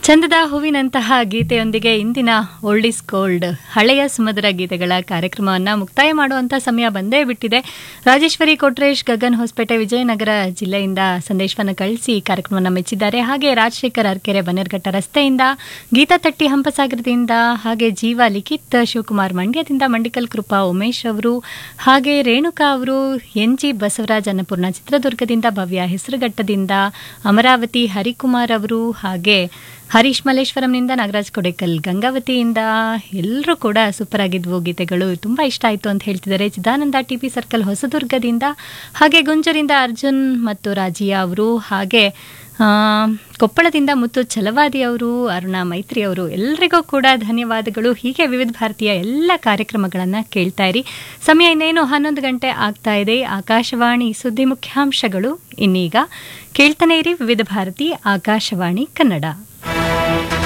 ಚಂದದ ಹೂವಿನಂತಹ ಗೀತೆಯೊಂದಿಗೆ ಇಂದಿನ old is gold ಹಳೆಯ ಸುಮಧುರ ಗೀತೆಗಳ ಕಾರ್ಯಕ್ರಮವನ್ನು ಮುಕ್ತಾಯ ಮಾಡುವಂಥ ಸಮಯ ಬಂದೇ ಬಿಟ್ಟಿದೆ ರಾಜೇಶ್ವರಿ ಕೊಟ್ರೇಶ್ ಗಗನ್ ಹೊಸಪೇಟೆ ವಿಜಯನಗರ ಜಿಲ್ಲೆಯಿಂದ ಸಂದೇಶವನ್ನು ಕಳಿಸಿ ಕಾರ್ಯಕ್ರಮವನ್ನು ಮೆಚ್ಚಿದ್ದಾರೆ ಹಾಗೆ ರಾಜಶೇಖರ್ ಅರ್ಕೆರೆ ಬನ್ನೇರ್ಘಟ್ಟ ರಸ್ತೆಯಿಂದ ಗೀತಾ ತಟ್ಟಿ ಹಂಪಸಾಗರದಿಂದ ಹಾಗೆ ಜೀವ ಲಿಖಿತ್ ಶಿವಕುಮಾರ್ ಮಂಡ್ಯದಿಂದ ಮಂಡಿಕಲ್ ಕೃಪಾ ಉಮೇಶ್ ಅವರು ಹಾಗೆ ರೇಣುಕಾ ಅವರು ಎನ್ ಜಿ ಬಸವರಾಜ್ ಅನ್ನಪೂರ್ಣ ಚಿತ್ರದುರ್ಗದಿಂದ ಭವ್ಯ ಹೆಸರುಘಟ್ಟದಿಂದ ಅಮರಾವತಿ ಹರಿಕುಮಾರ್ ಅವರು ಹಾಗೆ ಹರೀಶ್ ಮಲ್ಲೇಶ್ವರಂನಿಂದ ನಾಗರಾಜ್ ಕೊಡೇಕಲ್ ಗಂಗಾವತಿಯಿಂದ ಎಲ್ಲರೂ ಕೂಡ ಸೂಪರ್ ಆಗಿದ್ವು ಗೀತೆಗಳು ತುಂಬ ಇಷ್ಟ ಆಯಿತು ಅಂತ ಹೇಳ್ತಿದ್ದಾರೆ ಚಿದಾನಂದ ಟಿ ಪಿ ಸರ್ಕಲ್ ಹೊಸದುರ್ಗದಿಂದ ಹಾಗೆ ಗುಂಜರಿಂದ ಅರ್ಜುನ್ ಮತ್ತು ರಾಜಿಯಾ ಅವರು ಹಾಗೆ ಆ, ಕೊಪ್ಪಳದಿಂದ ಮುತ್ತು ಛಲವಾದಿ ಅವರು ಅರುಣಾ ಮೈತ್ರಿ ಅವರು ಎಲ್ರಿಗೂ ಕೂಡ ಧನ್ಯವಾದಗಳು ಹೀಗೆ ವಿವಿಧ ಭಾರತೀಯ ಎಲ್ಲ ಕಾರ್ಯಕ್ರಮಗಳನ್ನು ಕೇಳ್ತಾ ಇರಿ ಸಮಯ ಇನ್ನೇನು ಹನ್ನೊಂದು ಗಂಟೆ ಆಗ್ತಾ ಇದೆ ಆಕಾಶವಾಣಿ ಸುದ್ದಿ ಮುಖ್ಯಾಂಶಗಳು ಇನ್ನೀಗ ಕೇಳ್ತಾನೆ ಇರಿ ವಿವಿಧ ಭಾರತಿ ಆಕಾಶವಾಣಿ ಕನ್ನಡ